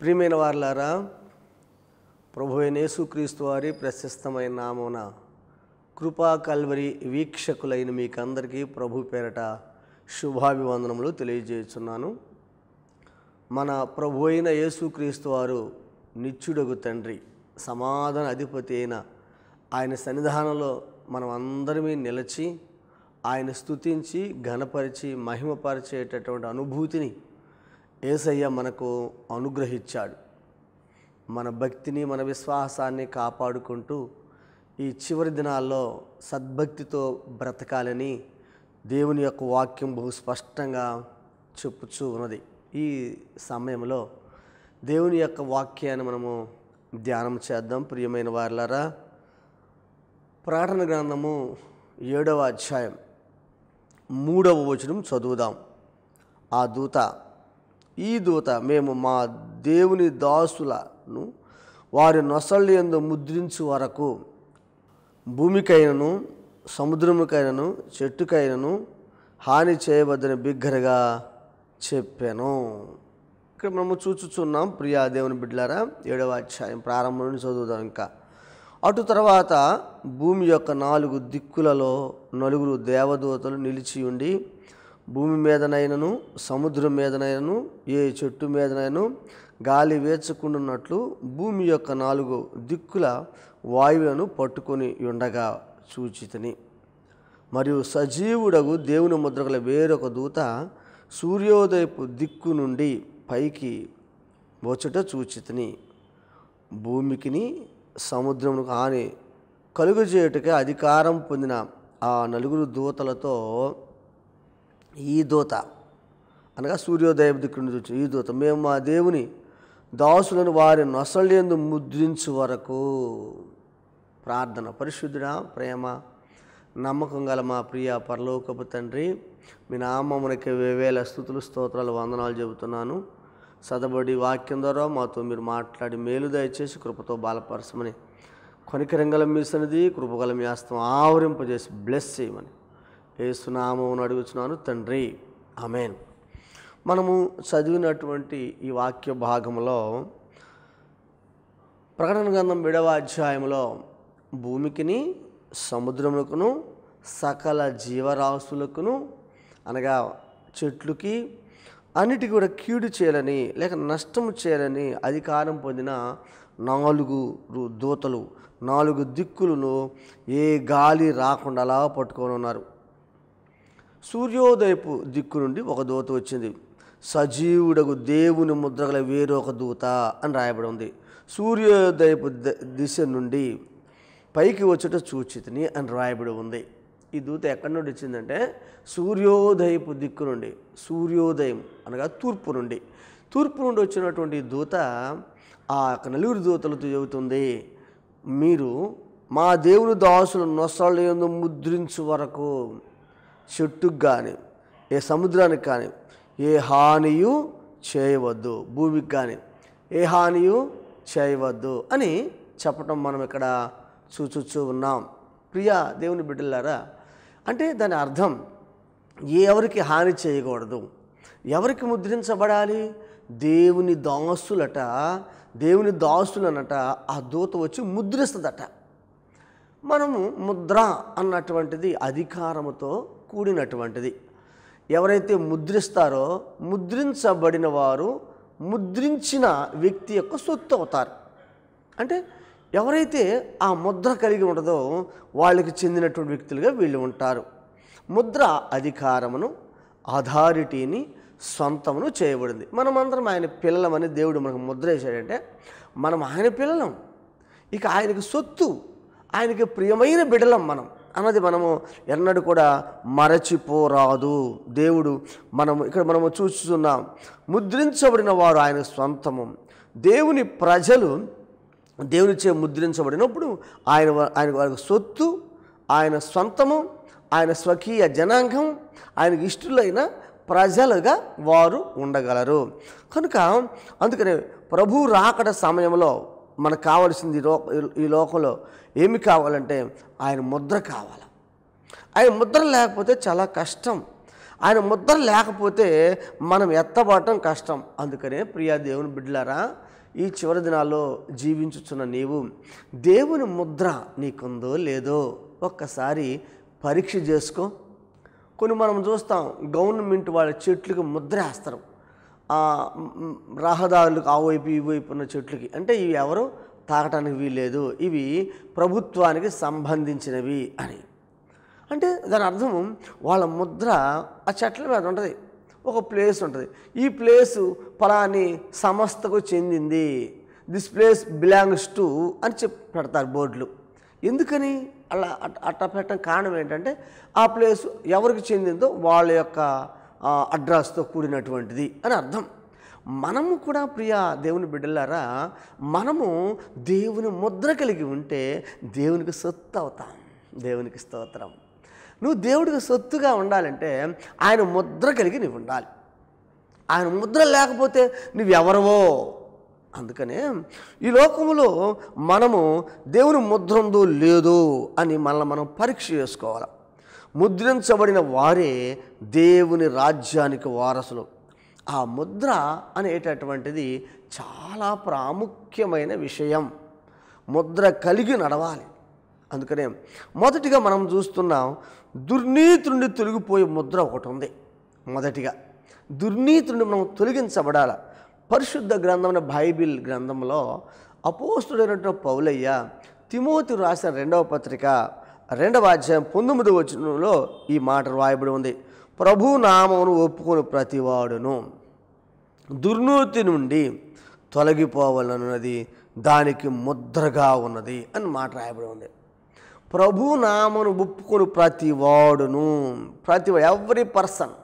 ప్రియమైన వారులారా ప్రభు అయిన యేసుక్రీస్తు వారి ప్రశస్తమైన నామమున కృపా కల్వరి వీక్షకులైన మీకందరికీ ప్రభు పేరట శుభాభివందనములు తెలియజేస్తున్నాను మన ప్రభు అయిన యేసుక్రీస్తు వారు నిత్యుడగు తండ్రి సమాధాన అధిపతి అయిన ఆయన సన్నిధానంలో మనం అందరమీ నిలిచి ఆయన స్తుతించి ఘనపరిచి మహిమపరిచేటటువంటి అనుభూతిని ఏసయ్య మనకు అనుగ్రహించాడు మన భక్తిని మన విశ్వాసాన్ని కాపాడుకుంటూ ఈ చివరి దినాల్లో సద్భక్తితో బ్రతకాలని దేవుని యొక్క వాక్యం బహు స్పష్టంగా చెప్పుచూ ఉన్నది ఈ సమయంలో దేవుని యొక్క వాక్యాన్ని మనము ధ్యానం చేద్దాం ప్రియమైన వారులారా ప్రకటన గ్రంథము ఏడవ అధ్యాయం మూడవ వచనం చదువుదాం ఆ దూత ఈ దూత మేము మా దేవుని దాసులను వారి నొసళ్ళు ఎందు ముద్రించు వరకు భూమికైనను సముద్రముకైనను చెట్టుకైనను హాని చేయవద్దని బిగ్గరగా చెప్పాను ఇక్కడ మనము చూచుచున్నాం ప్రియా దేవుని బిడ్డలారా ఏడవ అధ్యాయం ప్రారంభం నుండి చదువుదాం ఇంకా అటు తర్వాత భూమి యొక్క నాలుగు దిక్కులలో నలుగురు దేవదూతలు నిలిచి ఉండి భూమి మీదనైనను సముద్రం మీదనైనను ఏ చెట్టు మీదనైనను గాలి వేచకుండున్నట్లు భూమి యొక్క నాలుగు దిక్కుల వాయువులను పట్టుకొని ఉండగా సూచితని మరియు సజీవుడగు దేవుని ముద్రగల వేరొక దూత సూర్యోదయపు దిక్కు నుండి పైకి వచ్చుట సూచితని భూమికిని సముద్రమునకు హాని కలుగజేయుటకే అధికారం పొందిన ఆ నలుగురు దూతలతో ఈ దూత అనగా సూర్యోదయ దిక్కు నుండి వచ్చి ఈ దూత మేము మా దేవుని దాసులను వారి నొసళ్ళేందు ముద్రించు వరకు ప్రార్థన పరిశుద్ధుడా ప్రేమ నమ్మకం గల మా ప్రియ పరలోకపు తండ్రి మీ నామమునకి వేవేల స్థుతులు స్తోత్రాలు వందనాలు చెబుతున్నాను సదబడి వాక్యం ద్వారా మాతో మీరు మాట్లాడి మేలు దయచేసి కృపతో బాలపరచమని కొనికరంగల మీ సన్నిధి కృపగల మీ హస్తం ఆవరింపజేసి బ్లెస్ చేయమని ఏసునామం అడుగుచున్నాను తండ్రి అమేన్ మనము చదివినటువంటి ఈ వాక్య భాగంలో ప్రకటన గ్రంథం విడవ అధ్యాయంలో భూమికిని సముద్రములకును సకల జీవరాశులకును అనగా చెట్లుకి అన్నిటికీ కూడా కీడు చేయాలని లేక నష్టము చేయాలని అధికారం పొందిన నాలుగు రు- దూతలు నాలుగు దిక్కులను ఏ గాలి రాకుండా అలా పట్టుకొని ఉన్నారు సూర్యోదయపు దిక్కు నుండి ఒక దూత వచ్చింది సజీవుడకు దేవుని ముద్రగల వేరొక దూత అని రాయబడి ఉంది సూర్యోదయపు ద- దిశ నుండి పైకి వచ్చుట సూచితిని అని రాయబడి ఉంది ఈ దూత ఎక్కడి నుండి వచ్చిందంటే సూర్యోదయపు దిక్కు నుండి సూర్యోదయం అనగా తూర్పు నుండి తూర్పు నుండి వచ్చినటువంటి ఈ దూత ఆ యొక్క నలుగురు దూతలతో చెబుతుంది మీరు మా దేవుని దాసుల నొసళ్ళ యందు ముద్రించు వరకు చెట్టుకు కానీ ఏ సముద్రానికి కానీ ఏ హానియు చేయవద్దు భూమికి కానీ ఏ హానియు చేయవద్దు అని చెప్పటం మనం ఇక్కడ చూచుచూ ఉన్నాం ప్రియా దేవుని బిడ్డలారా అంటే దాని అర్థం ఎవరికి హాని చేయకూడదు ఎవరికి ముద్రించబడాలి దేవుని దాసులట దేవుని దాసులనట ఆ దూత వచ్చి ముద్రిస్తుందట మనము ముద్ర అన్నటువంటిది అధికారముతో కూడినటువంటిది ఎవరైతే ముద్రిస్తారో ముద్రించబడిన వారు ముద్రించిన వ్యక్తి యొక్క సొత్తు అవుతారు అంటే ఎవరైతే ఆ ముద్ర కలిగి ఉంటుందో వాళ్ళకి చెందినటువంటి వ్యక్తులుగా వీళ్ళు ఉంటారు ముద్ర అధికారమును అథారిటీని సొంతమును చేయబడింది మనమందరం ఆయన పిల్లలమని దేవుడు మనకు ముద్ర వేసాడంటే మనం ఆయన పిల్లలం ఇక ఆయనకి సొత్తు ఆయనకి ప్రియమైన బిడలం మనం అన్నది మనము ఎన్నడూ కూడా మరచిపోరాదు దేవుడు మనము ఇక్కడ మనము చూస్తున్నాం ముద్రించబడిన వారు ఆయన సొంతము దేవుని ప్రజలు దేవునిచే ముద్రించబడినప్పుడు ఆయన వా- ఆయన వారికి సొత్తు ఆయన సొంతము ఆయన స్వకీయ జనాంగం ఆయనకి ఇష్టలైన ప్రజలుగా వారు ఉండగలరు కనుక అందుకనే ప్రభు రాకడ సమయంలో మనకు కావలసింది ఈ లో ఈ లోకంలో ఏమి కావాలంటే ఆయన ముద్ర కావాలి ఆయన ముద్ర లేకపోతే చాలా కష్టం ఆయన ముద్ర లేకపోతే మనం ఎత్తబడటం కష్టం అందుకనే ప్రియా దేవుని బిడ్డలారా ఈ చివరి దినాల్లో జీవించుచున్న నీవు దేవుని ముద్ర నీకుందో లేదో ఒక్కసారి పరీక్ష చేసుకో కొన్ని మనం చూస్తాం గవర్నమెంట్ వాళ్ళ చెట్లకు ముద్ర వేస్తారు ఆ, మ్, రహదారులకు ఆ వైపు ఈ వైపు ఉన్న చెట్లకి అంటే ఇవి ఎవరు తాగటానికి వీల్లేదు ఇవి ప్రభుత్వానికి సంబంధించినవి అని అంటే దాని అర్థం వాళ్ళ ముద్ర ఆ చెట్ల మీద ఉంటుంది ఒక ప్లేస్ ఉంటుంది ఈ ప్లేసు ఫలాని సంస్థకు చెందింది దిస్ ప్లేస్ బిలాంగ్స్ టు అని చెప్పి పెడతారు బోర్డులు ఎందుకని అలా అట్- అట్లా పెట్టడం కారణం ఏంటంటే ఆ ప్లేస్ ఎవరికి చెందిందో వాళ్ళ యొక్క ఆ, అడ్రస్తో కూడినటువంటిది అని అర్థం మనము కూడా ప్రియ దేవుని బిడ్డలారా మనము దేవుని ముద్ర కలిగి ఉంటే దేవునికి సొత్తు అవుతాం దేవునికి స్తోత్రం నువ్వు దేవుడికి సొత్తుగా ఉండాలంటే ఆయన ముద్ర కలిగి నువ్వు ఉండాలి ఆయన ముద్ర లేకపోతే నువ్వెవరవో అందుకనే ఈ లోకంలో మనము దేవుని ముద్ర ఉందో లేదో అని మనల్ని మనం పరీక్ష చేసుకోవాలి ముద్రించబడిన వారే దేవుని రాజ్యానికి వారసులు ఆ ముద్ర అనేటటువంటిది చాలా ప్రాముఖ్యమైన విషయం ముద్ర కలిగి నడవాలి అందుకనే మొదటిగా మనం చూస్తున్నాం దుర్నీతి నుండి తొలగిపోయే ముద్ర ఒకటి ఉంది మొదటిగా దుర్నీతి నుండి మనం తొలగించబడాల పరిశుద్ధ గ్రంథమైన బైబిల్ గ్రంథంలో అపోస్తుడైనటువంటి పౌలయ్య తిమోతి రాసిన రెండవ పత్రిక రెండవ అధ్యాయం పంతొమ్మిది వచనంలో ఈ మాట రాయబడి ఉంది ప్రభు నామమును ఒప్పుకొని ప్రతివాడును దుర్నీతి నుండి తొలగిపోవాలన్నది దానికి ముద్రగా ఉన్నది అని మాట రాయబడి ఉంది ప్రభు నామను ఒప్పుకొని ప్రతి వాడును ప్రతి ఎవ్రీ పర్సన్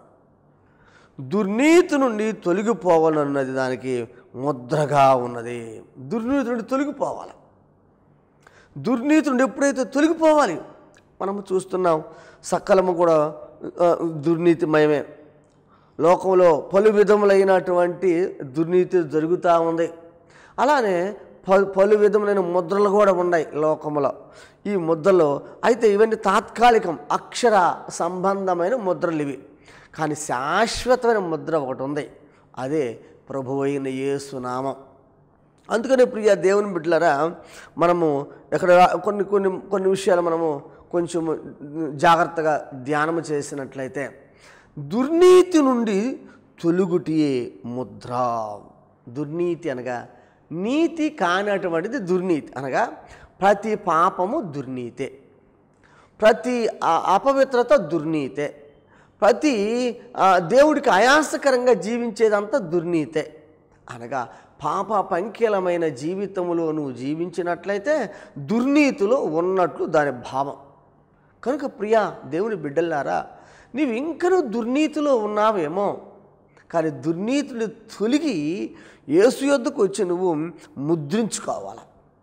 దుర్నీతి నుండి తొలగిపోవాలన్నది దానికి ముద్రగా ఉన్నది దుర్నీతి నుండి తొలగిపోవాలి దుర్నీతి నుండి ఎప్పుడైతే తొలగిపోవాలి మనము చూస్తున్నాం సకలము కూడా ఆ, దుర్నీతిమయమే లోకంలో పలు విధములైనటువంటి దుర్నీతి జరుగుతూ ఉంది అలానే పలు పలు విధములైన ముద్రలు కూడా ఉన్నాయి లోకంలో ఈ ముద్రలో అయితే ఇవన్నీ తాత్కాలికం అక్షర సంబంధమైన ముద్రలు ఇవి కానీ శాశ్వతమైన ముద్ర ఒకటి ఉంది అదే ప్రభు అయిన యేసునామం అందుకనే ప్రియ దేవుని బిడ్డలారా మనము ఎక్కడ కొన్ని కొన్ని కొన్ని విషయాలు మనము కొంచెం జాగ్రత్తగా ధ్యానం చేసినట్లయితే దుర్నీతి నుండి తొలుగుటియే ముద్ర దుర్నీతి అనగా నీతి కానటువంటిది దుర్నీతి అనగా ప్రతి పాపము దుర్నీతే ప్రతి ఆ- అపవిత్రత దుర్నీతే ప్రతి ఆ, దేవుడికి ఆయాసకరంగా జీవించేదంతా దుర్నీతే అనగా పాప పంకిలమైన జీవితంలో నువ్వు జీవించినట్లయితే దుర్నీతిలో ఉన్నట్లు దాని భావం కనుక ప్రియా దేవుని బిడ్డలారా నీవు ఇంకనూ దుర్నీతిలో ఉన్నావేమో కానీ దుర్నీతిని తొలగి యేసు యొద్దకు వచ్చి నువ్వు ముద్రించుకోవాలి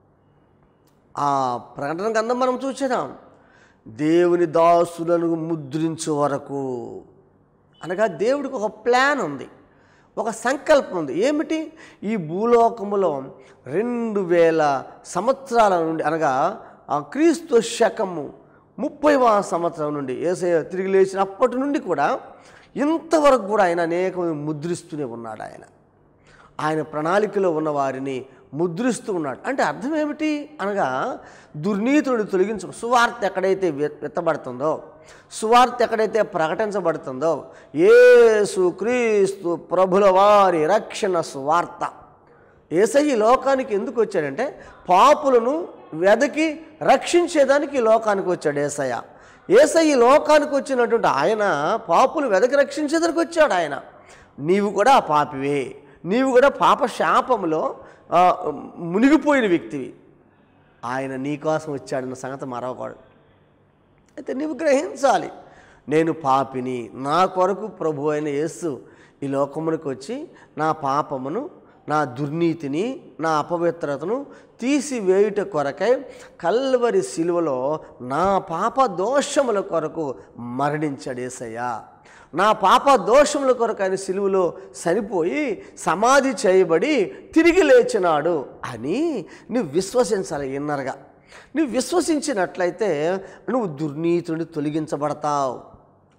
ఆ ప్రకటన గ్రంథం మనం చూసేదాం దేవుని దాసులను ముద్రించే వరకు అనగా దేవుడికి ఒక ప్లాన్ ఉంది ఒక సంకల్పం ఉంది ఏమిటి ఈ భూలోకములో రెండు వేల సంవత్సరాల నుండి అనగా ఆ క్రీస్తు శకము ముప్పైవ సంవత్సరం నుండి ఏసయ్య తిరిగి లేచినప్పటి నుండి కూడా ఇంతవరకు కూడా ఆయన అనేక ముద్రిస్తూనే ఉన్నాడు ఆయన ఆయన ప్రణాళికలో ఉన్న వారిని ముద్రిస్తూ ఉన్నాడు అంటే అర్థం ఏమిటి అనగా దుర్నీతుడు తొలగించు సువార్త ఎక్కడైతే వె- వెత్తబడుతుందో సువార్త ఎక్కడైతే ప్రకటించబడుతుందో యేసు క్రీస్తు ప్రభుల వారి రక్షణ సువార్త ఏసయ్య ఈ లోకానికి ఎందుకు వచ్చాడంటే పాపులను వెదకి రక్షించేదానికి ఈ లోకానికి వచ్చాడు ఏసయ్య ఏసయ్య ఈ లోకానికి వచ్చినటువంటి ఆయన పాపులు వెదకి రక్షించేదానికి వచ్చాడు ఆయన నీవు కూడా ఆ పాపివే నీవు కూడా పాప శాపములో ఆ, మునిగిపోయిన వ్యక్తివి ఆయన నీకోసం వచ్చాడన్న సంగతి మరవకూడదు అయితే నీవు గ్రహించాలి నేను పాపిని నా కొరకు ప్రభు అయిన యేసు ఈ లోకమునికి వచ్చి నా పాపమును నా దుర్నీతిని నా అపవిత్రతను తీసివేయుట కొరకై కల్వరి శిలువలో నా పాప దోషముల కొరకు మరణించాడు యేసయ్య నా పాప దోషముల కొరకు ఆయన సిలువలో చనిపోయి సమాధి చేయబడి తిరిగి లేచినాడు అని నువ్వు విశ్వసించాలి ఇన్నర్గా నువ్వు విశ్వసించినట్లయితే నువ్వు దుర్నీతుని తొలగించబడతావు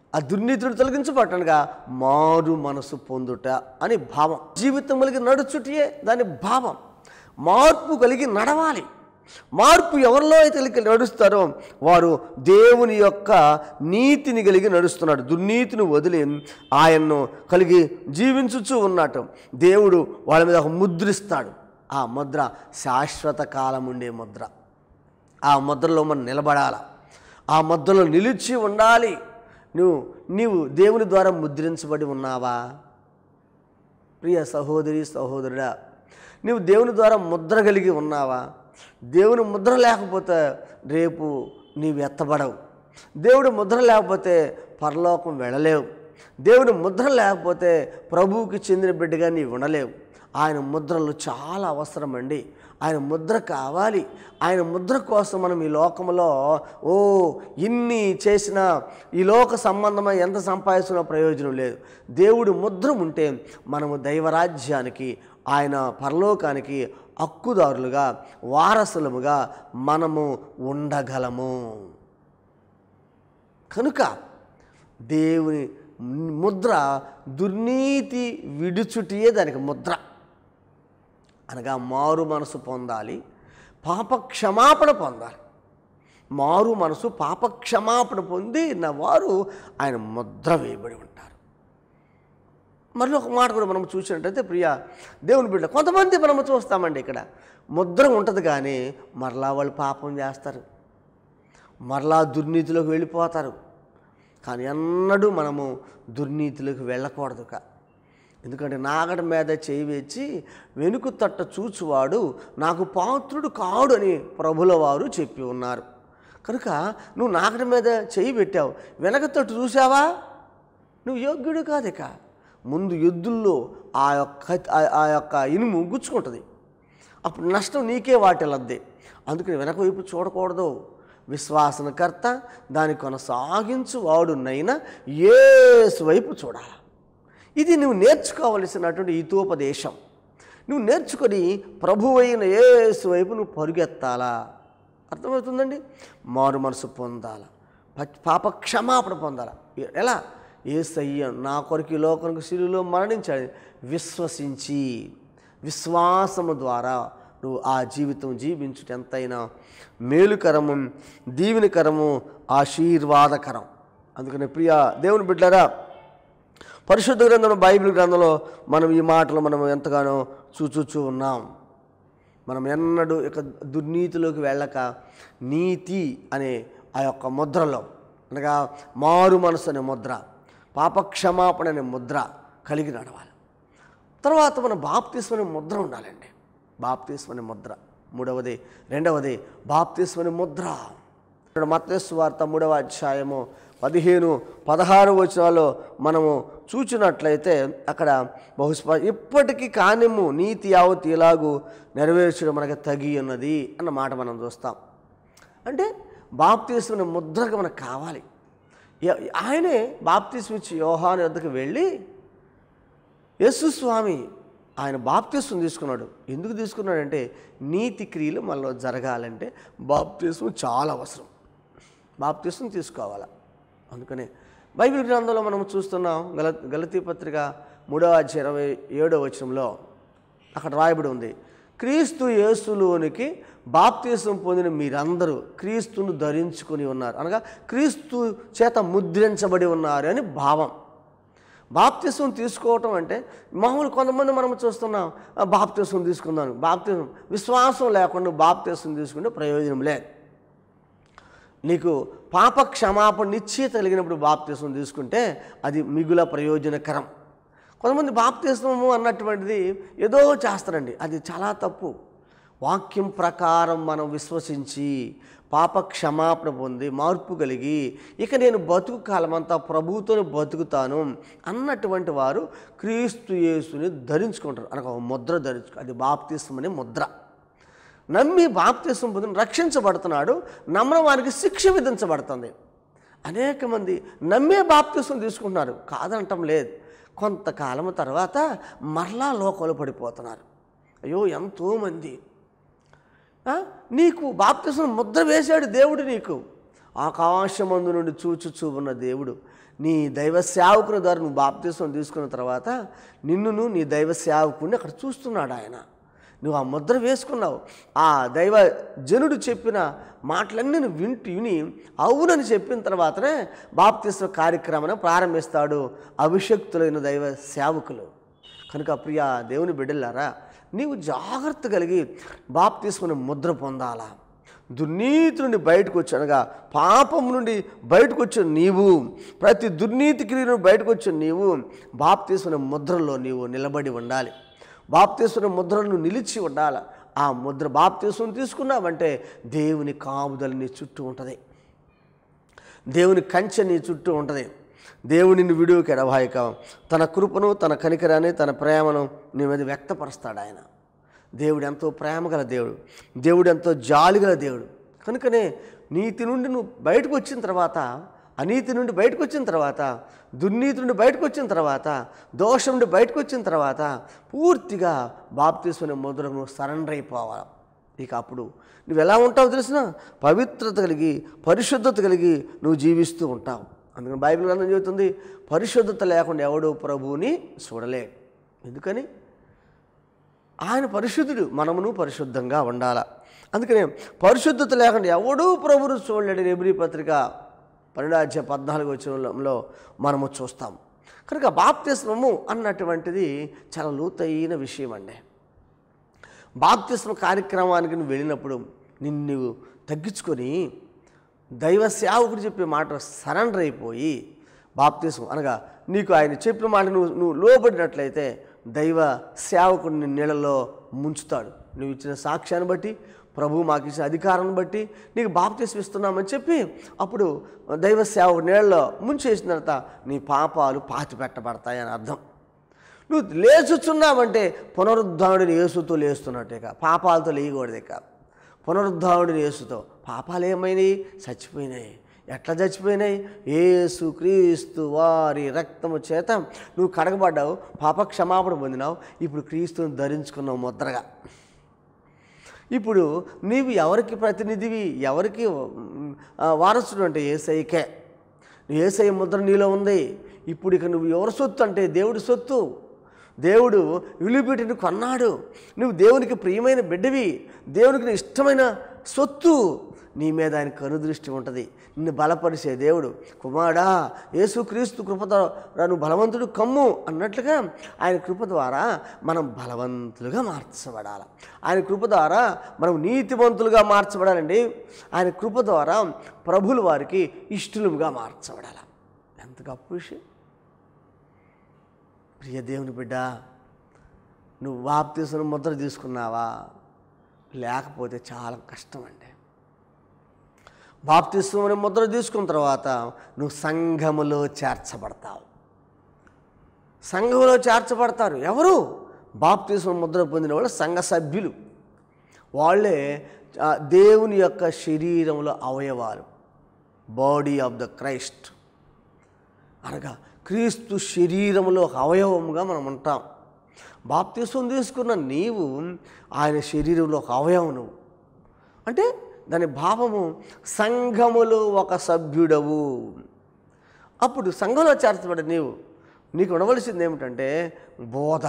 ఆ దుర్నీతిని తొలగించబట్టనుగా మారు మనసు పొందుట అని భావం జీవితం కలిగి నడుచుటే దాని భావం మార్పు కలిగి నడవాలి మార్పు ఎవరిలో అయితే కలిగి నడుస్తారో వారు దేవుని యొక్క నీతిని కలిగి నడుస్తున్నాడు దుర్నీతిని వదిలి ఆయన్ను కలిగి జీవించుచూ ఉన్నట్టు దేవుడు వాళ్ళ మీద ఒక ముద్రిస్తాడు ఆ ముద్ర శాశ్వత కాలం ఉండే ముద్ర ఆ ముద్రలో మనం నిలబడాల ఆ ముద్రలో నిలిచి ఉండాలి నువ్వు నీవు దేవుని ద్వారా ముద్రించబడి ఉన్నావా ప్రియ సహోదరి సహోదరుడా నీవు దేవుని ద్వారా ముద్ర కలిగి ఉన్నావా దేవుని ముద్ర లేకపోతే రేపు నీవు ఎత్తబడవు దేవుడి ముద్ర లేకపోతే పరలోకం వెళ్ళలేవు దేవుడి ముద్ర లేకపోతే ప్రభువుకి చెందిన బిడ్డగా నీవు ఉండలేవు ఆయన ముద్రలు చాలా అవసరం అండి ఆయన ముద్ర కావాలి ఆయన ముద్ర కోసం మనం ఈ లోకంలో ఓ ఇన్ని చేసినా ఈ లోక సంబంధమైన ఎంత సంపాదించిన ప్రయోజనం లేదు దేవుడి ముద్ర ఉంటే మనము దైవరాజ్యానికి ఆయన పరలోకానికి హక్కుదారులుగా వారసులముగా మనము ఉండగలము కనుక దేవుని ముద్ర దుర్నీతి విడుచుటియే దానికి ముద్ర అనగా మారు మనసు పొందాలి పాప క్షమాపణ పొందాలి మారు మనసు పాప క్షమాపణ పొందిన వారు ఆయన ముద్ర వేయబడి ఉంటారు మళ్ళీ ఒక మాట కూడా మనం చూసినట్టయితే ప్రియ దేవుని బిడ్డ కొంతమంది మనము చూస్తామండి ఇక్కడ ముద్ర ఉంటుంది కానీ మరలా వాళ్ళు పాపం చేస్తారు మరలా దుర్నీతిలోకి వెళ్ళిపోతారు కానీ ఎన్నడూ మనము దుర్నీతిలోకి వెళ్ళకూడదు కా ఎందుకంటే నాగడ మీద చేయి వేచి వెనుక తట్ట చూచువాడు నాకు పాత్రుడు కాడు అని ప్రభుల వారు చెప్పి ఉన్నారు కనుక నువ్వు నాగడ మీద చేయి పెట్టావు వెనక తట్టు చూసావా నువ్వు యోగ్యుడు కాదు ఇక ముందు ఎద్దుల్లో ఆ యొక్క ఆ- ఆ యొక్క ఇనుము గుచ్చుకుంటుంది అప్పుడు నష్టం నీకే వాటిల్లద్ది అందుకని వెనక వైపు చూడకూడదు విశ్వాసనకర్త దాని కొనసాగించు వాడునైనా ఏసు వైపు చూడాలి ఇది నువ్వు నేర్చుకోవలసినటువంటి హితోపదేశం నువ్వు నేర్చుకొని ప్రభు అయిన ఏసు వైపు నువ్వు పరుగెత్తాలా అర్థమవుతుందండి మారు మనసు పొందాల ప- పాప క్షమాపణ పొందాల ఎ- ఎలా ఏసయ్య నా కొరకు ఈ లోకానికి శిలులో మరణించాడు విశ్వసించి విశ్వాసము ద్వారా నువ్వు ఆ జీవితం జీవించుట ఎంతైనా మేలుకరము దీవెనకరము ఆశీర్వాదకరం అందుకని ప్రియ దేవుని బిడ్డరా పరిశుద్ధ గ్రంథం బైబిల్ గ్రంథంలో మనం ఈ మాటలు మనం ఎంతగానో చూచూచూ ఉన్నాం మనం ఎన్నడూ ఇక దుర్నీతిలోకి వెళ్ళక నీతి అనే ఆ యొక్క ముద్రలో అనగా మారు మనసు అనే ముద్ర పాపక్షమాపణ అనే ముద్ర కలిగి నడవాలి తర్వాత మన బాప్తిస్మ అనే ముద్ర ఉండాలండి బాప్తిస్మ అనే ముద్ర మూడవది రెండవది బాప్తిస్మ అనే ముద్ర ఇక్కడ మత్తేసు వార్త మూడవ అధ్యాయము పదిహేను పదహారు వచనాల్లో మనము చూచినట్లయితే అక్కడ బహుస్ప ఇప్పటికీ కానిము నీతి యావత్ ఇలాగూ నెరవేర్చడం మనకు తగి ఉన్నది అన్న మాట మనం చూస్తాం అంటే బాప్తీసుని ముద్రగా మనకు కావాలి ఎ- ఆయనే బాప్తీసం ఇచ్చి యోహాను వద్దకు వెళ్ళి యేసు స్వామి ఆయన బాప్తీసం తీసుకున్నాడు ఎందుకు తీసుకున్నాడంటే నీతి క్రియలు మనలో జరగాలంటే బాప్తీసం చాలా అవసరం బాప్తీసం తీసుకోవాలి అందుకనే బైబిల్ గ్రంథంలో మనం చూస్తున్నాం గల గలతీ పత్రిక మూడవ అధ్యాయం ఇరవై ఏడవ వచనంలో అక్కడ రాయబడి ఉంది క్రీస్తు యేసులోనికి బాప్తీసం పొందిన మీరందరూ క్రీస్తును ధరించుకొని ఉన్నారు అనగా క్రీస్తు చేత ముద్రించబడి ఉన్నారు అని భావం బాప్తిసం తీసుకోవటం అంటే మామూలు కొంతమంది మనం చూస్తున్నాం "ఆ, బాప్తిసం తీసుకుందాం బాప్తిసం విశ్వాసం లేకుండా బాప్తిసం తీసుకుంటే ప్రయోజనం లేదు నీకు పాప క్షమాపణ నిశ్చయిత కలిగినప్పుడు బాప్తిసం తీసుకుంటే అది మిగుల ప్రయోజనకరం కొంతమంది బాప్తిస్మము అన్నటువంటిది ఏదో చేస్తారండి అది చాలా తప్పు వాక్యం ప్రకారం మనం విశ్వసించి పాప క్షమాపణ పొంది మార్పు కలిగి ఇక నేను బతుకు కాలమంతా ప్రభువుతో బతుకుతాను అన్నటువంటి వారు క్రీస్తు యేసుని ధరించుకుంటారు అనగా ఒక ముద్ర ధరించుకో అది బాప్తిస్మం అనే ముద్ర నమ్మి బాప్తిసం పొందిన రక్షించబడుతున్నాడు నమ్మని వారికి శిక్ష విధించబడుతుంది అనేక మంది నమ్మే బాప్తిసం తీసుకుంటున్నారు కాదంటం లేదు కొంతకాలం తర్వాత మరలా లోకంలో పడిపోతున్నారు అయ్యో ఎంతోమంది ఆ? నీకు బాప్తిసం ముద్ర వేశాడు దేవుడు నీకు ఆకాశమందు నుండి చూచుచూ ఉన్న దేవుడు నీ దైవ సేవకుని ద్వారా నువ్వు బాప్తీసం తీసుకున్న తర్వాత నిన్నును నీ దైవ సేవకుని అక్కడ చూస్తున్నాడు ఆయన నువ్వు ఆ ముద్ర వేసుకున్నావు ఆ దైవ జనుడు చెప్పిన మాటలన్నీ నువ్వు వింటూ విని అవునని చెప్పిన తర్వాతనే బాప్తిస్వ కార్యక్రమం ప్రారంభిస్తాడు అభిషక్తులైన దైవ సేవకులు కనుక ప్రియ దేవుని బిడ్డలారా నీవు జాగ్రత్త కలిగి బాప్తిస్మని ముద్ర పొందాలా దుర్నీతి నుండి బయటకు వచ్చనగా పాపం నుండి బయటకు వచ్చిన నీవు ప్రతి దుర్నీతి క్రియ నుండి బయటకు వచ్చిన నీవు బాప్తీసుకునే ముద్రలో నీవు నిలబడి ఉండాలి బాప్తీసుకునే ముద్రను నిలిచి ఉండాలి ఆ ముద్ర బాప్తీసుని తీసుకున్నావంటే దేవుని కాపుదల నీ చుట్టూ ఉంటుంది దేవుని కంచె నీ చుట్టూ ఉంటుంది దేవునిని విడువకి ఎడబాయక తన కృపను తన కనికరాన్ని తన ప్రేమను నీ మీద వ్యక్తపరుస్తాడు ఆయన దేవుడు ఎంతో ప్రేమగల దేవుడు దేవుడు ఎంతో జాలిగల దేవుడు కనుకనే నీతి నుండి నువ్వు బయటకు వచ్చిన తర్వాత అనీతి నుండి బయటకు వచ్చిన తర్వాత దుర్నీతి నుండి బయటకు వచ్చిన తర్వాత దోషం నుండి బయటకు వచ్చిన తర్వాత పూర్తిగా బాప్తీసుకునే ముద్రకు నువ్వు సరెండర్ అయిపోవాలి ఇక అప్పుడు నువ్వు ఎలా ఉంటావో తెలిసిన పవిత్రత కలిగి పరిశుద్ధత కలిగి నువ్వు జీవిస్తూ ఉంటావు అందుకని బైబిల్ గ్రంథం చెబుతుంది పరిశుద్ధత లేకుండా ఎవడు ప్రభువుని చూడలేడు ఎందుకని ఆయన పరిశుద్ధుడు మనమును పరిశుద్ధంగా ఉండాల అందుకనే పరిశుద్ధత లేకుండా ఎవడూ ప్రభువును చూడలేడు ఎబ్రి పత్రిక పన్నెండాధ్యాయ పద్నాలుగు వచ్చంలో మనము చూస్తాం కనుక బాప్తిస్మము అన్నటువంటిది చాలా లోతైన విషయం అండి బాప్తిస్మ కార్యక్రమానికి నువ్వు వెళ్ళినప్పుడు నిన్ను నువ్వు తగ్గించుకొని దైవ సేవకుడు చెప్పే మాట సరెండర్ అయిపోయి బాప్తిస్మ అనగా నీకు ఆయన చెప్పిన మాట నువ్వు నువ్వు లోబడినట్లయితే దైవ సేవకుడు నిన్ను నీళ్ళలో ముంచుతాడు నువ్వు ఇచ్చిన సాక్ష్యాన్ని బట్టి ప్రభు మాకు ఇచ్చిన అధికారాన్ని బట్టి నీకు బాప్తిస్మ ఇస్తున్నామని చెప్పి అప్పుడు దైవ సేవకుడు నీళ్ళలో ముంచేసిన తర్వాత నీ పాపాలు పాతి పెట్టబడతాయని అర్థం నువ్వు లేచుచున్నావంటే పునరుద్ధానుడిని యేసుతో లేస్తున్నట్టే కా పాపాలతో లేయకూడదే కా పునరుద్ధానుడిని యేసుతో పాపాలు ఏమైనాయి చచ్చిపోయినాయి ఎట్లా చచ్చిపోయినాయి ఏసు క్రీస్తు వారి రక్తము చేత నువ్వు కడగబడ్డావు పాప క్షమాపణ పొందినావు ఇప్పుడు క్రీస్తుని ధరించుకున్నావు ముద్రగా ఇప్పుడు నీవు ఎవరికి ప్రతినిధివి ఎవరికి ఉమ్, ఆ, వారసుడు అంటే ఏసైకే ఏసై ముద్ర నీలో ఉంది ఇప్పుడు ఇక నువ్వు ఎవరి సొత్తు అంటే దేవుడి సొత్తు దేవుడు విలుపెట్టిని కొన్నాడు నువ్వు దేవునికి ప్రియమైన బిడ్డవి దేవునికి నీ ఇష్టమైన సొత్తు నీ మీద ఆయన కనుదృష్టి ఉంటుంది నిన్ను బలపరిచే దేవుడు కుమారుడా యేసుక్రీస్తు కృప ద్వారా నువ్వు బలవంతుడు కమ్ము అన్నట్లుగా ఆయన కృప ద్వారా మనం బలవంతులుగా మార్చబడాలి ఆయన కృప ద్వారా మనం నీతివంతులుగా మార్చబడాలండి ఆయన కృప ద్వారా ప్రభులు వారికి ఇష్టలుగా మార్చబడాలి ఎంత గొప్ప విషయం ప్రియ దేవుని బిడ్డ నువ్వు బాప్తీసుని ముద్ర తీసుకున్నావా లేకపోతే చాలా కష్టం అండి బాప్తిస్మని ముద్ర తీసుకున్న తర్వాత నువ్వు సంఘములో చేర్చబడతావు సంఘంలో చేర్చబడతారు ఎవరు బాప్తిస్మ ముద్ర పొందిన వాళ్ళు సంఘ సభ్యులు వాళ్ళే ఆ, దేవుని యొక్క శరీరంలో అవయవాలు బాడీ ఆఫ్ ద క్రైస్ట్ అనగా క్రీస్తు శరీరంలో ఒక అవయవముగా మనం ఉంటాం బాప్తిసం తీసుకున్న నీవు ఆయన శరీరంలో ఒక అవయవం నువ్వు అంటే దాని భావము సంఘములో ఒక సభ్యుడవు అప్పుడు సంఘంలో చేర్చబడ్డ నీవు నీకు ఉండవలసింది ఏమిటంటే బోధ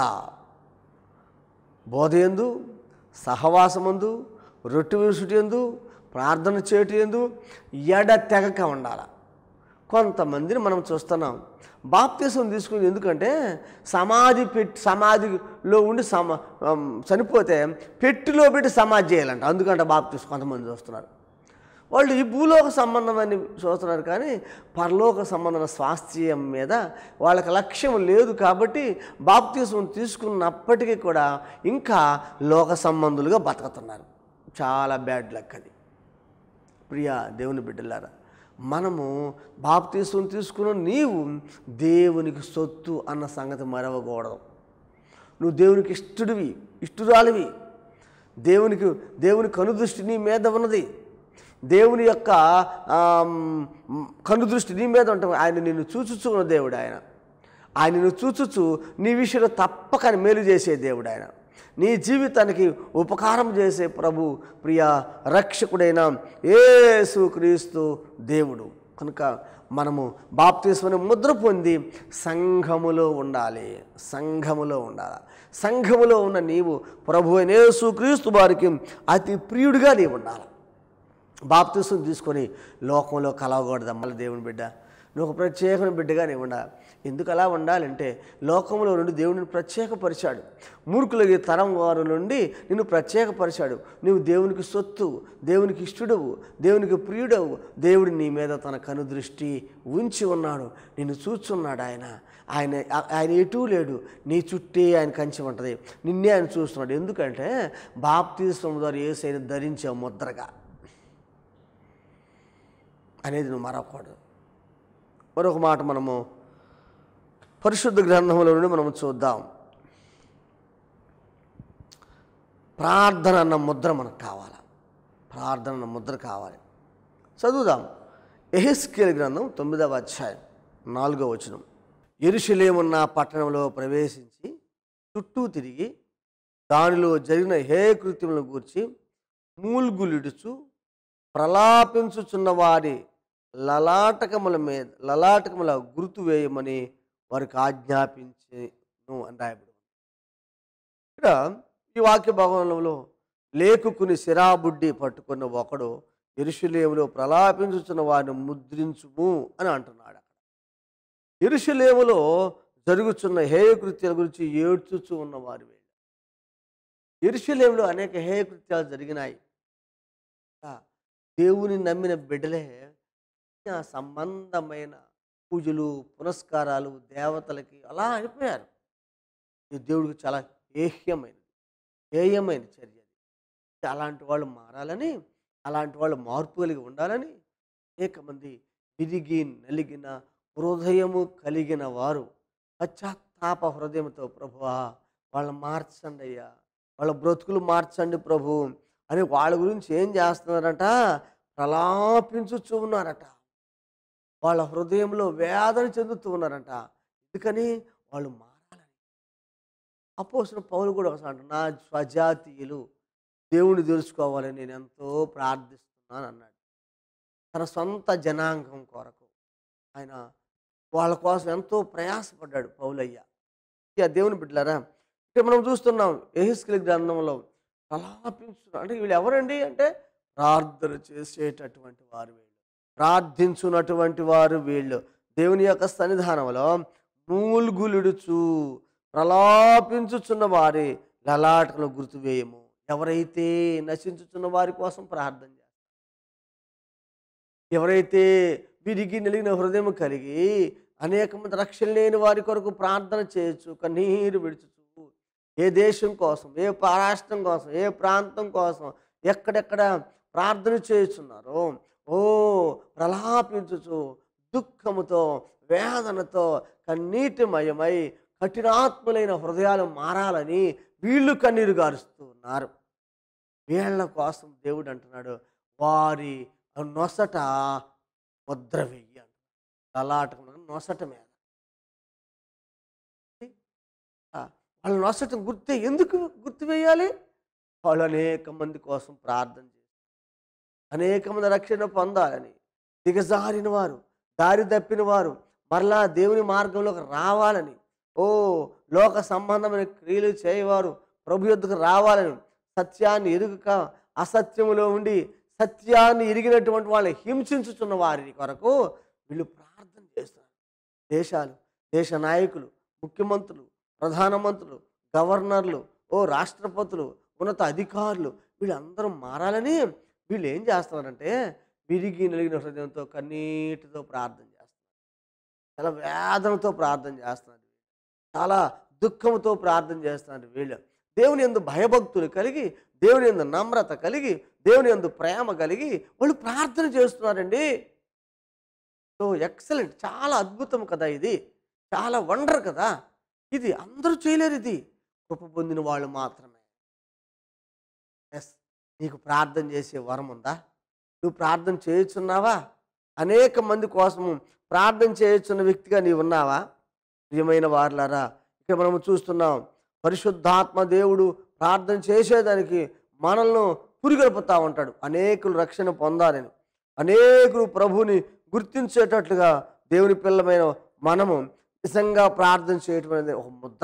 బోధ ఎందు సహవాసమందు రొట్టె వేసుటి ఎందు ప్రార్థన చేయటి ఎందు ఎడ తెగక ఉండాలి కొంతమందిని మనం చూస్తున్నాం బాప్తీసం తీసుకుని ఎందుకంటే సమాధి పెట్టి సమాధిలో ఉండి సమా ఆమ్, చనిపోతే పెట్టిలో పెట్టి సమాధి చేయాలంట అందుకంటే బాప్తీసం కొంతమంది చూస్తున్నారు వాళ్ళు ఈ భూలోక సంబంధమని చూస్తున్నారు కానీ పరలోక సంబంధమైన స్వాస్థ్యం మీద వాళ్ళకి లక్ష్యం లేదు కాబట్టి బాప్తీసం తీసుకున్నప్పటికీ కూడా ఇంకా లోక సంబంధులుగా బతుకుతున్నారు చాలా బ్యాడ్ లక్ అది ప్రియ దేవుని బిడ్డలారా మనము బాప్తీసం తీసుకున్న నీవు దేవునికి సొత్తు అన్న సంగతి మరవకూడదు నువ్వు దేవునికి ఇష్టడివి ఇష్టురాలివి దేవునికి దేవుని కనుదృష్టి నీ మీద ఉన్నది దేవుని యొక్క ఆమ్, కనుదృష్టి నీ మీద ఉంటుంది ఆయన నిన్ను చూచుచు ఉన్న దేవుడు ఆయన ఆయన నిన్ను చూచుచు నీ విషయంలో తప్పక మేలు చేసే దేవుడు ఆయన నీ జీవితానికి ఉపకారం చేసే ప్రభు ప్రియ రక్షకుడైన యేసు క్రీస్తు దేవుడు కనుక మనము బాప్తిస్మని ముద్ర పొంది సంఘములో ఉండాలి సంఘములో ఉండాలి సంఘములో ఉన్న నీవు ప్రభు అయిన యేసుక్రీస్తు వారికి అతి ప్రియుడిగా నీవు ఉండాలి బాప్తిసం తీసుకొని లోకంలో కలవకూడదు మళ్ళీ దేవుని బిడ్డ నువ్వు ఒక ప్రత్యేకమైన బిడ్డగా నీవు ఉండాలి ఎందుకు అలా ఉండాలంటే లోకంలో నుండి దేవుడిని ప్రత్యేకపరిచాడు మూర్ఖులకి తరం వారి నుండి నిన్ను ప్రత్యేకపరిచాడు నువ్వు దేవునికి సొత్తు దేవునికి ఇష్టడవు దేవునికి ప్రియుడవు దేవుడు నీ మీద తన కనుదృష్టి ఉంచి ఉన్నాడు నిన్ను చూచున్నాడు ఆయన ఆయన ఆయన ఎటూ లేడు నీ చుట్టే ఆయన కంచి ఉంటుంది నిన్నే ఆయన చూస్తున్నాడు ఎందుకంటే బాప్తీసం ద్వారా ఏసైనా ధరించే ముద్రగా అనేది నువ్వు మరవకూడదు మరొక మాట మనము పరిశుద్ధ గ్రంథంలో నుండి మనం చూద్దాం ప్రార్థన అన్న ముద్ర మనకు కావాలి ప్రార్థన అన్న ముద్ర కావాలి చదువుదాం ఎహెస్కేల్ గ్రంథం తొమ్మిదవ అధ్యాయం నాలుగవ వచనం ఎరుషలేమున్న పట్టణంలో ప్రవేశించి చుట్టూ తిరిగి దానిలో జరిగిన హే కృత్యములను గూర్చి మూల్గులిడుచు ప్రలాపించుచున్న వారి లలాటకముల మీద లలాటకముల గుర్తు వేయమని వారికి ఆజ్ఞాపించను అని రాయబడి ఉంది. ఇక్కడ ఈ వాక్య భవనంలో లేకుకుని సిరాబుడ్డి పట్టుకున్న ఒకడు ఎరుషులేములో ప్రలాపించుచున్న వారిని ముద్రించుము అని అంటున్నాడు అక్కడ ఎరుషులేములో జరుగుతున్న హేయ కృత్యాల గురించి ఏడ్చుచూ ఉన్న వారి వేళ ఎరుషులేములో అనేక హేయ కృత్యాలు జరిగినాయి ఆ, దేవుని నమ్మిన బిడ్డలే ఆ సంబంధమైన పూజలు పునస్కారాలు దేవతలకి అలా అయిపోయారు ఇది దేవుడికి చాలా ఏహ్యమైనది హేయమైన చర్య అది అలాంటి వాళ్ళు మారాలని అలాంటి వాళ్ళు మార్పు కలిగి ఉండాలని అనేక మంది విరిగి నలిగిన హృదయము కలిగిన వారు పశ్చాత్తాప హృదయంతో ప్రభువా వాళ్ళని మార్చండి అయ్యా వాళ్ళ బ్రతుకులు మార్చండి ప్రభు అని వాళ్ళ గురించి ఏం చేస్తున్నారట ప్రలాపించుచూ ఉన్నారట వాళ్ళ హృదయంలో వేదన చెందుతూ ఉన్నారట ఎందుకని వాళ్ళు మారాలని అపోసిన పౌలు కూడా ఒకసారి అంటాడు, నా స్వజాతీయులు దేవుని తెలుసుకోవాలని నేను ఎంతో ప్రార్థిస్తున్నాను అన్నాడు తన సొంత జనాంగం కొరకు ఆయన వాళ్ళ కోసం ఎంతో ప్రయాసపడ్డాడు పౌలయ్య ఇక దేవుని బిడ్డలారా ఇక్కడ మనం చూస్తున్నాం ఎహిస్కిల్ గ్రంథంలో ప్రలాపించున్నారు అంటే వీళ్ళు ఎవరండి అంటే ప్రార్థన చేసేటటువంటి వారు వీళ్ళు ప్రార్థించున్నటువంటి వారు వీళ్ళు దేవుని యొక్క సన్నిధానంలో మూల్గులుడుచు ప్రలాపించుచున్న వారి లలాటను గుర్తువేయము ఎవరైతే నశించుచున్న వారి కోసం ప్రార్థన చేస్తారు ఎవరైతే విరిగి నలిగిన హృదయం కలిగి అనేక మంది రక్షణ లేని వారి కొరకు ప్రార్థన చేయొచ్చు కన్నీరు విడుచుచు ఏ దేశం కోసం ఏ పా- రాష్ట్రం కోసం ఏ ప్రాంతం కోసం ఎక్కడెక్కడ ప్రార్థన చేయుచున్నారో ఓ ప్రలాపించుచు దుఃఖముతో వేదనతో కన్నీటిమయమై కఠినాత్ములైన హృదయాలు మారాలని వీళ్ళు కన్నీరు గారుస్తూ ఉన్నారు వీళ్ళ కోసం దేవుడు అంటున్నాడు వారి నొసట ముద్ర వెయ్యి అంటున్నాడు లలాటం నొసట మీద ఆ, వాళ్ళ నొసట గుర్తే ఎందుకు గుర్తు వేయాలి వాళ్ళు అనేక మంది కోసం ప్రార్థన చేస్తారు అనేక మంది రక్షణ పొందాలని దిగజారిన వారు దారి తప్పిన వారు మరలా దేవుని మార్గంలోకి రావాలని ఓ లోక సంబంధమైన క్రియలు చేయవారు ప్రభు యొద్దకు రావాలని సత్యాన్ని ఎరుగక అసత్యములో ఉండి సత్యాన్ని ఎరిగినటువంటి వాళ్ళని హింసించుచున్న వారి కొరకు వీళ్ళు ప్రార్థన చేస్తున్నారు దేశాలు దేశ నాయకులు ముఖ్యమంత్రులు ప్రధానమంత్రులు గవర్నర్లు ఓ రాష్ట్రపతులు ఉన్నత అధికారులు వీళ్ళందరూ మారాలని వీళ్ళు ఏం చేస్తున్నారంటే విరిగి నలిగిన హృదయంతో కన్నీటితో ప్రార్థన చేస్తున్నారు చాలా వేదనతో ప్రార్థన చేస్తున్నారు చాలా దుఃఖంతో ప్రార్థన చేస్తున్నారు వీళ్ళు దేవుని ఎందు భయభక్తులు కలిగి దేవుని ఎందు నమ్రత కలిగి దేవుని ఎందు ప్రేమ కలిగి వాళ్ళు ప్రార్థన చేస్తున్నారండి సో ఎక్సలెంట్ చాలా అద్భుతం కదా ఇది చాలా వండర్ కదా ఇది అందరూ చేయలేరు ఇది కృప పొందిన వాళ్ళు మాత్రమే ఎస్ నీకు ప్రార్థన చేసే వరం ఉందా నువ్వు ప్రార్థన చేయుచున్నావా అనేక మంది కోసము ప్రార్థన చేయుచున్న వ్యక్తిగా నీవు ఉన్నావా ప్రియమైన వారులారా ఇక్కడ మనము చూస్తున్నాం పరిశుద్ధాత్మ దేవుడు ప్రార్థన చేసేదానికి మనల్ని పురిగొల్పుతా ఉంటాడు అనేకులు రక్షణ పొందాలని అనేకులు ప్రభుని గుర్తించేటట్లుగా దేవుని పిల్లమైన మనము నిజంగా ప్రార్థన చేయటం అనేది ఒక ముద్ర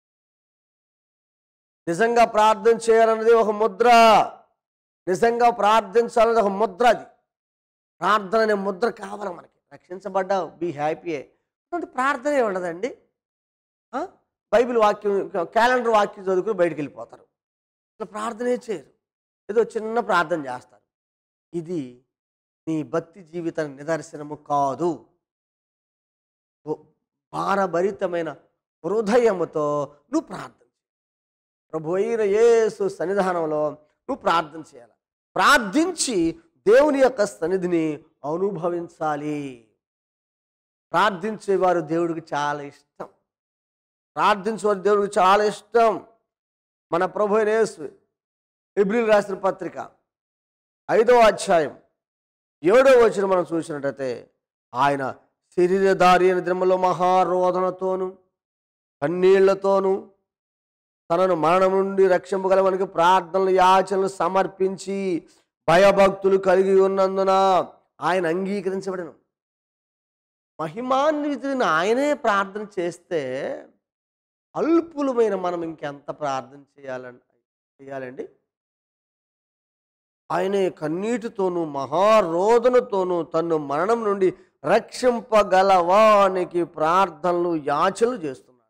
నిజంగా ప్రార్థన చేయాలన్నది ఒక ముద్ర నిజంగా ప్రార్థించాలన్నది ఒక ముద్ర అది ప్రార్థన అనే ముద్ర కావాలి మనకి రక్షించబడ్డా బీ హ్యాపీ అంటే ప్రార్థనే ఉండదండి ఆ? బైబిల్ వాక్యం క్యాలెండర్ వాక్యం చదువుకుని బయటికి వెళ్ళిపోతారు అసలు ప్రార్థనే చేయరు ఏదో చిన్న ప్రార్థన చేస్తారు ఇది నీ భక్తి జీవిత నిదర్శనము కాదు ఓ భారభరితమైన హృదయముతో నువ్వు ప్రార్థన చేయి. ప్రభు అయిన యేసు సన్నిధానంలో నువ్వు ప్రార్థన చేయాలి ప్రార్థించి దేవుని యొక్క సన్నిధిని అనుభవించాలి ప్రార్థించేవారు దేవుడికి చాలా ఇష్టం ప్రార్థించేవారు దేవుడికి చాలా ఇష్టం మన ప్రభు అయిన యేసు ఎబ్రిల్ రాసిన పత్రిక ఐదవ అధ్యాయం ఏడో వచ్చిన మనం చూసినట్టయితే ఆయన శరీరధారి అయిన దినములో మహారోధనతోను కన్నీళ్లతోనూ తనను మరణం నుండి రక్షింపగలవనికి ప్రార్థనలు యాచనలు సమర్పించి భయభక్తులు కలిగి ఉన్నందున ఆయన అంగీకరించబడను మహిమాన్వితుని ఆయనే ప్రార్థన చేస్తే అల్పులమైన మనం ఇంకెంత ప్రార్థన చేయాలని చేయాలండి ఆయనే కన్నీటితోనూ మహారోదనతోనూ తన్ను మరణం నుండి రక్షింపగలవానికి ప్రార్థనలు యాచనలు చేస్తున్నాడు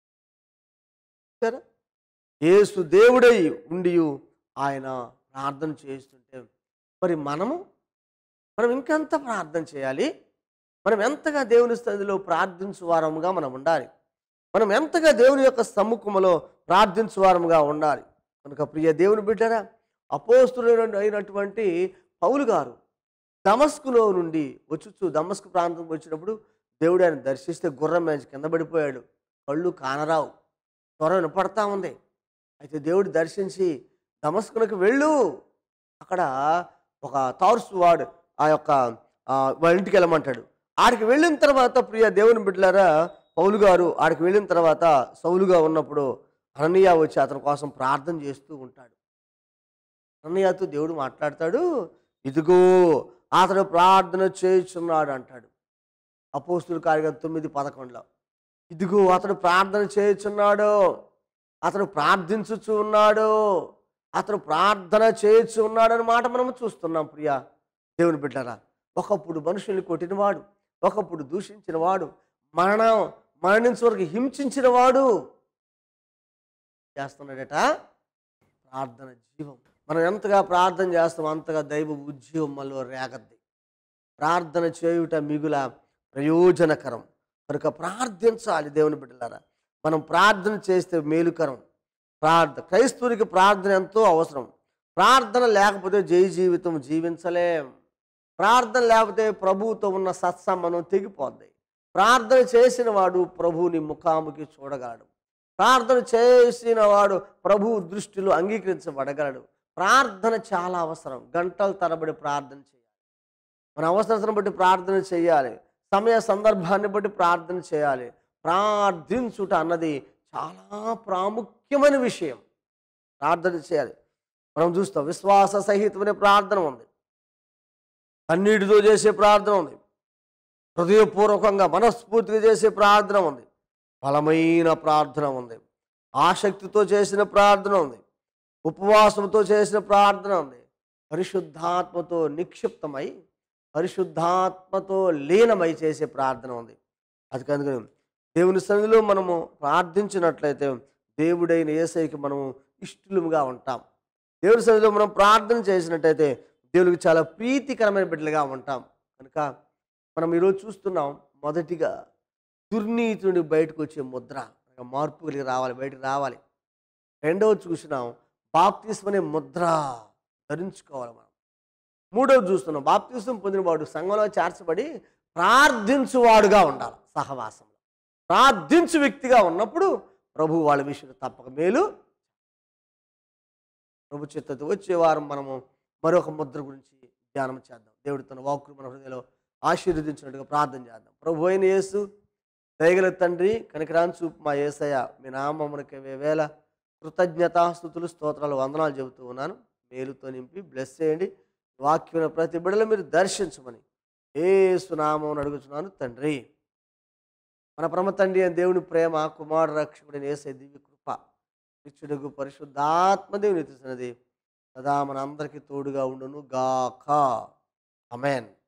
సరే యేసు దేవుడై ఉండి ఆయన ప్రార్థన చేస్తుంటే మరి మనము మనం ఇంకెంత ప్రార్థన చేయాలి మనం ఎంతగా దేవుని స్థితిలో ప్రార్థించు వారముగా మనం ఉండాలి మనం ఎంతగా దేవుని యొక్క సమ్ముఖములో ప్రార్థించు వారముగా ఉండాలి కనుక ప్రియ దేవుని బిడ్డరా అపోస్తులైన అయినటువంటి పౌలు గారు దమస్కులో నుండి వచ్చుచు దమస్కు ప్రాంతం వచ్చినప్పుడు దేవుడు ఆయన దర్శిస్తే గుర్రం మీద కింద పడిపోయాడు కళ్ళు కానరావు త్వర వినపడతా ఉంది అయితే దేవుడు దర్శించి దమస్కునకు వెళ్ళు అక్కడ ఒక తార్సు వాడు ఆ యొక్క ఆ, వాళ్ళ ఇంటికి వెళ్ళమంటాడు ఆడికి వెళ్ళిన తర్వాత ప్రియ దేవుని బిడ్డలారా పౌలు గారు ఆడికి వెళ్ళిన తర్వాత సౌలుగా ఉన్నప్పుడు అననీయ వచ్చి అతని కోసం ప్రార్థన చేస్తూ ఉంటాడు అననీయతో దేవుడు మాట్లాడతాడు ఇదిగో అతడు ప్రార్థన చేయుచున్నాడు అంటాడు అపోస్తుల కార్యం తొమ్మిది పదకొండులో ఇదిగో అతడు ప్రార్థన చేయుచున్నాడు అతడు ప్రార్థించుచు ఉన్నాడు అతడు ప్రార్థన చేయొచ్చు ఉన్నాడని మాట మనం చూస్తున్నాం ప్రియా దేవుని బిడ్డరా ఒకప్పుడు మనుషుల్ని కొట్టినవాడు ఒకప్పుడు దూషించినవాడు మరణం మరణించే వరకు హింసించినవాడు చేస్తున్నాడట ప్రార్థన జీవం మనం ఎంతగా ప్రార్థన చేస్తాం అంతగా దైవ ఉద్యోగం మనలో రేగద్ది ప్రార్థన చేయుట మిగుల ప్రయోజనకరం కనుక ప్రార్థించాలి దేవుని బిడ్డలారా మనం ప్రార్థన చేస్తే మేలుకరం ప్రార్థన క్రైస్తవునికి ప్రార్థన ఎంతో అవసరం ప్రార్థన లేకపోతే జై జీవితం జీవించలేం ప్రార్థన లేకపోతే ప్రభువుతో ఉన్న సత్సంబంధం తెగిపోద్ది ప్రార్థన చేసిన వాడు ప్రభువుని ముఖాముఖి చూడగలడు ప్రార్థన చేసిన వాడు ప్రభువు దృష్టిలో అంగీకరించబడగలడు ప్రార్థన చాలా అవసరం గంటల తరబడి ప్రార్థన చేయాలి మన అవసరతను బట్టి ప్రార్థన చేయాలి సమయ సందర్భాన్ని బట్టి ప్రార్థన చేయాలి ప్రార్థించుట అన్నది చాలా ప్రాముఖ్యమైన విషయం ప్రార్థన చేయాలి మనం చూస్తాం విశ్వాస సహితమైన ప్రార్థన ఉంది కన్నీటితో చేసే ప్రార్థన ఉంది హృదయపూర్వకంగా మనస్ఫూర్తిగా చేసే ప్రార్థన ఉంది బలమైన ప్రార్థన ఉంది ఆసక్తితో చేసిన ప్రార్థన ఉంది ఉపవాసంతో చేసిన ప్రార్థన ఉంది పరిశుద్ధాత్మతో నిక్షిప్తమై పరిశుద్ధాత్మతో లీనమై చేసే ప్రార్థన ఉంది అది కనుక దేవుని సన్నిధిలో మనము ప్రార్థించినట్లయితే దేవుడైన ఏసైకి మనము ఇష్టలుగా ఉంటాం దేవుని సన్నిధిలో మనం ప్రార్థన చేసినట్టయితే దేవునికి చాలా ప్రీతికరమైన బిడ్డలుగా ఉంటాం కనుక మనం ఈరోజు చూస్తున్నాం మొదటిగా దుర్నీతి నుండి బయటకు వచ్చే ముద్ర అనగా మార్పు కలిగి రావాలి బయటకు రావాలి రెండవది చూసినాం బాప్తిస్మ అనే ముద్ర ధరించుకోవాలి మనం మూడవది చూస్తున్నాం బాప్తిస్వం పొందినవాడు సంఘంలో చేర్చబడి ప్రార్థించువాడుగా ఉండాలి సహవాసంలో ప్రార్థించు వ్యక్తిగా ఉన్నప్పుడు ప్రభు వాళ్ళ విషయంలో తప్పక మేలు ప్రభు చిత్తతో వచ్చే వారం మనము మరొక ముద్ర గురించి ధ్యానం చేద్దాం దేవుడి తన వాక్కులు మన హృదయంలో ఆశీర్వదించినట్టుగా ప్రార్థన చేద్దాం ప్రభు అయిన యేసు దయగల తండ్రి కనికరాన్ చూపు మా ఏసయ్య మీ నామమునకి వేవేల కృతజ్ఞతాస్థుతులు స్తోత్రాలు వందనాలు చెబుతూ ఉన్నాను మేలుతో నింపి బ్లెస్ చేయండి వాక్యం ప్రతి బిడలు మీరు దర్శించమని ఏ సునామం అడుగుచున్నాను తండ్రి మన పరమ తండ్రి అని దేవుని ప్రేమ కుమారుడు రక్షకుడిని ఏసే దివ్య కృప ఇచ్చుడుగు పరిశుద్ధాత్మ దేవుని తెలిసినది సదా మన అందరికీ తోడుగా ఉండును గాక అమెన్